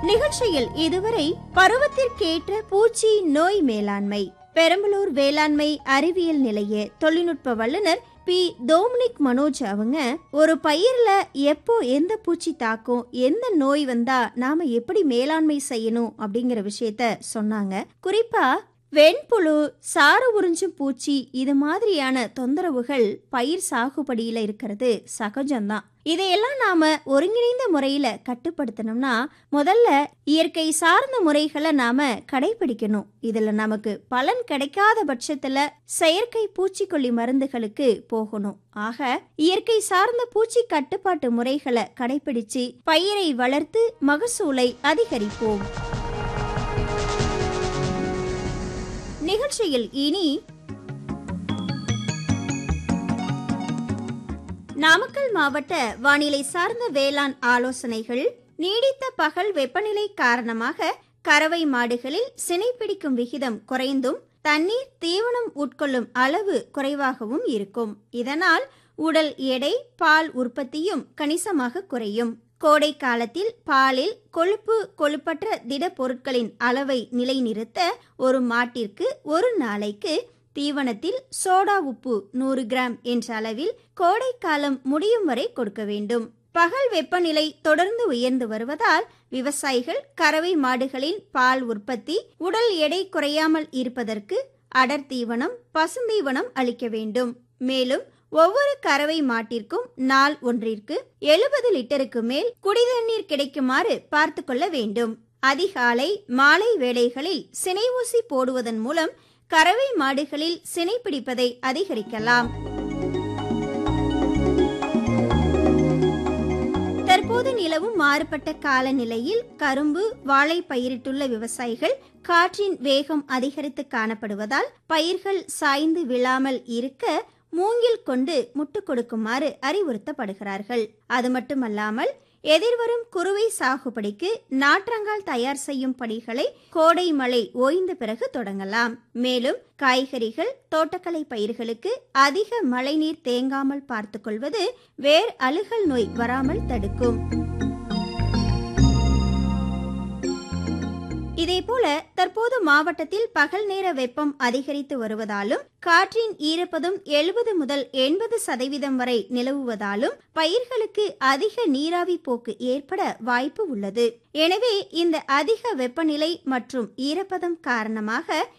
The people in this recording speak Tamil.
நிகழ்ச்சியில் இதுவரை பருவத்திற்கேற்ற பூச்சி நோய் மேலாண்மை பெரம்பலூர் வேளாண்மை அறிவியல் நிலைய தொழில்நுட்ப வல்லுநர் பி டோமினிக் மனோஜ் அவங்க ஒரு பயிர்ல எப்போ எந்த பூச்சி தாக்கும் எந்த நோய் வந்தா நாம எப்படி மேலாண்மை செய்யணும் அப்படிங்கிற விஷயத்த சொன்னாங்க குறிப்பா வெண்புழு சாறு உறிஞ்சும் பூச்சி இது மாதிரியான தொந்தரவுகள் பயிர் சாகுபடியில இருக்கிறது சகஜம்தான் இதையெல்லாம் நாம ஒருங்கிணைந்த முறையில கட்டுப்படுத்தணும்னா முதல்ல இயற்கை சார்ந்த முறைகளை நாம கடைபிடிக்கணும் இதுல நமக்கு பலன் கிடைக்காத பட்சத்துல செயற்கை பூச்சிக்கொல்லி மருந்துகளுக்கு போகணும் ஆக இயற்கை சார்ந்த பூச்சி கட்டுப்பாட்டு முறைகளை கடைபிடிச்சு பயிரை வளர்த்து மகசூலை அதிகரிப்போம் நிகழ்ச்சியில் இனி நாமக்கல் மாவட்ட வானிலை சார்ந்த வேளாண் ஆலோசனைகள் நீடித்த பகல் வெப்பநிலை காரணமாக கறவை மாடுகளில் சினைப்பிடிக்கும் விகிதம் குறைந்தும் தண்ணீர் தீவனம் உட்கொள்ளும் அளவு குறைவாகவும் இருக்கும் இதனால் உடல் எடை பால் உற்பத்தியும் கணிசமாக குறையும் கோடை காலத்தில் பாலில் கொழுப்பு கொழுப்பற்ற திட பொருட்களின் அளவை நிலைநிறுத்த ஒரு மாட்டிற்கு ஒரு நாளைக்கு தீவனத்தில் சோடா உப்பு நூறு கிராம் என்ற அளவில் கோடை காலம் முடியும் வரை கொடுக்க வேண்டும் பகல் வெப்பநிலை தொடர்ந்து உயர்ந்து வருவதால் விவசாயிகள் கறவை மாடுகளின் பால் உற்பத்தி உடல் எடை குறையாமல் இருப்பதற்கு அடர் தீவனம் பசுந்தீவனம் அளிக்க வேண்டும் மேலும் ஒவ்வொரு கறவை மாட்டிற்கும் நாள் ஒன்றிற்கு எழுபது லிட்டருக்கு மேல் குடிதண்ணீர் கிடைக்குமாறு பார்த்து கொள்ள வேண்டும் அதிகாலை மாலை வேளைகளில் சினை ஊசி போடுவதன் மூலம் கறவை மாடுகளில் சினை பிடிப்பதை அதிகரிக்கலாம் தற்போது நிலவும் மாறுபட்ட காலநிலையில் கரும்பு வாழை பயிரிட்டுள்ள விவசாயிகள் காற்றின் வேகம் அதிகரித்து காணப்படுவதால் பயிர்கள் சாய்ந்து விழாமல் இருக்க மூங்கில் கொண்டு முட்டு கொடுக்குமாறு அறிவுறுத்தப்படுகிறார்கள் அது மட்டுமல்லாமல் எதிர்வரும் குறுவை சாகுபடிக்கு நாற்றங்கால் தயார் செய்யும் பணிகளை கோடை மழை ஓய்ந்த பிறகு தொடங்கலாம் மேலும் காய்கறிகள் தோட்டக்கலை பயிர்களுக்கு அதிக மழைநீர் தேங்காமல் பார்த்துக்கொள்வது வேர் அழுகல் நோய் வராமல் தடுக்கும் இதேபோல தற்போது மாவட்டத்தில் பகல் நேர வெப்பம் அதிகரித்து வருவதாலும் காற்றின் ஈரப்பதம் எழுபது முதல் எண்பது சதவீதம் வரை நிலவுவதாலும் பயிர்களுக்கு அதிக நீராவி போக்கு ஏற்பட வாய்ப்பு உள்ளது எனவே இந்த அதிக வெப்பநிலை மற்றும் ஈரப்பதம் காரணமாக